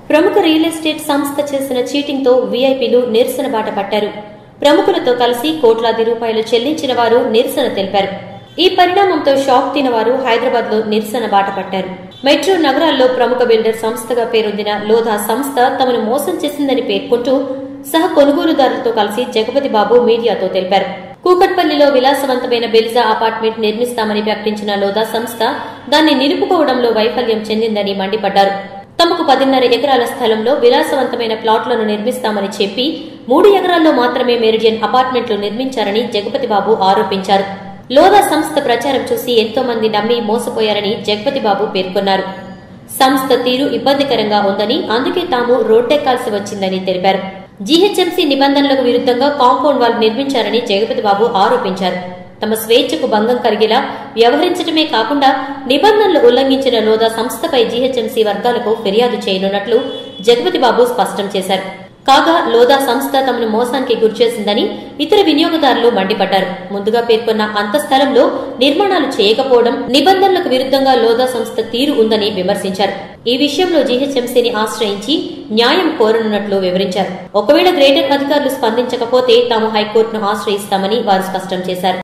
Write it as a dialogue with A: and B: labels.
A: ప్రముఖ real estate సంస్థ చేసిన చీటింగ్ తో వీఐపీలు నిరసన బాట పట్టారు ప్రముఖులతో కలిసి కోట్లాది రూపాయలు చెల్లించిన వారు నిరసన తెలిపారు ఈ పరిణామంతో షాక్ తిన వారు హైదరాబాద్ లో నిరసన బాట పట్టారు మెట్రో నగరాల్లో ప్రముఖ బిల్డర్ సంస్థగా పేరొందిన లోధా సంస్థ తమను మోసం చేసిందని పేర్కొంటూ సహ కొనుగోలుదారులతో కలిసి జగపతి బాబు మీడియాతో తెలిపారు కూకట్పల్లిలో విలాసవంతమైన బెలిజా అపార్ట్మెంట్ నిర్మిస్తామని ప్రకటించిన లోదా సంస్థ దాన్ని నిలుపుకోవడంలో వైఫల్యం చెందిందని మండిపడ్డారు తమకు పదిన్నర ఎకరాల స్థలంలో విలాసవంతమైన ప్లాట్లను నిర్మిస్తామని చెప్పి మూడు ఎకరాల్లో మాత్రమే మెరిడియన్ అపార్ట్మెంట్లు నిర్మించారని జగపతి బాబు ఆరోపించారు లోదా సంస్థ ప్రచారం చూసి ఎంతో మంది నమ్మి మోసపోయారని జగపతి బాబు పేర్కొన్నారు సంస్థ తీరు ఇబ్బందికరంగా ఉందని అందుకే తాము రోడ్డెక్కాల్సి వచ్చిందని తెలిపారు జీహెచ్ఎంసీ నిబంధనలకు విరుద్ధంగా కాంపౌండ్ వాల్ నిర్మించారని జగపతి బాబు ఆరోపించారు తమ స్వేచ్ఛకు భంగం కలిగేలా వ్యవహరించడమే కాకుండా నిబంధనలు ఉల్లంఘించిన లోదా సంస్థపై జీహెచ్ఎంసీ వర్గాలకు ఫిర్యాదు చేయనున్నట్లు జగపతి బాబు స్పష్టం చేశారు కాగా లోదా సంస్థ తమను మోసానికి గురిచేసిందని ఇతర వినియోగదారులు మండిపడ్డారు ముందుగా పేర్కొన్న అంత స్థలంలో నిర్మాణాలు చేయకపోవడం నిబంధనలకు విరుద్ధంగా లోదా సంస్థ తీరు ఉందని విమర్శించారు ఈ విషయంలో జీహెచ్ఎంసీని ఆశ్రయించి న్యాయం కోరనున్నట్లు వివరించారు ఒకవేళ గ్రేటర్ అధికారులు స్పందించకపోతే తాము హైకోర్టును ఆశ్రయిస్తామని వారు స్పష్టం చేశారు